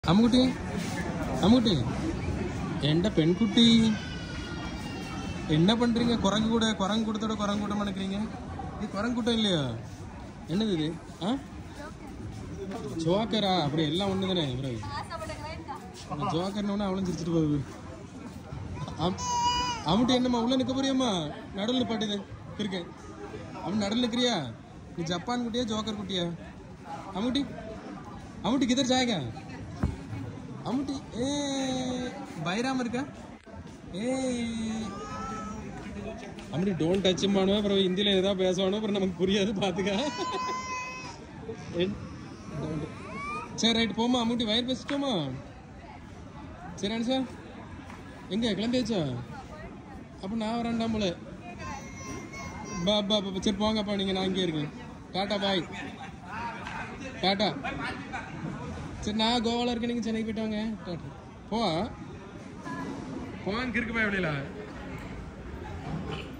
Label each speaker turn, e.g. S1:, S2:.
S1: അമ്മുകുട്ടി அம்முக்குட்டி எந்த பெண்குட்டி என்ன பண்றீங்க குரங்கு கூட குரங்கு கூட்டத்தோட குரங்கு கூட்டம் நினைக்கிறீங்க இது குரங்கு கூட்டம் இல்லையா என்னது இது ஆ ஜோக்கரா அப்படி எல்லாம் ஒன்று தானே பிறகு ஜோக்கர்னு அவளும் சிரிச்சிட்டு போகுது அம்- அம்முட்டி என்னம்மா உள்ள நிக்க போறியம்மா நடுவில் நிப்பாட்டுது இருக்கேன் அவன் நடுவில் நிக்கிறியா நீ ஜப்பான் குட்டியா ஜோக்கர் குட்டியா அம்முட்டி அம்முட்டி கிதர் ஜாயகா அம்முட்டி ஏ பைராம இருக்கா ஏ அம்முட்டி டோன்ட் டச் பண்ணுவேன் அப்புறம் ஹிந்தியில் ஏதாவது பேசுவானோ அப்புறம் நமக்கு புரியாது பார்த்துக்க என்- don't. சரி ரைட் போமா அம்முட்டி வயர் பேசிட்டோமா சரி அனுஷா எங்க கிளம்பியாச்சா அப்போ நான் வரேன்டாம் போல பா பா பா, சரி போங்கப்பா நீங்கள் நான் இங்கே இருக்கேன் டாட்டா பாய் டாட்டா சரி நான் கோவால இருக்கேன் நீங்கள் சென்னைக்கு போயிட்டு வாங்க டாட்டா போ போ இங்கே இருக்கு பாய் வெளியில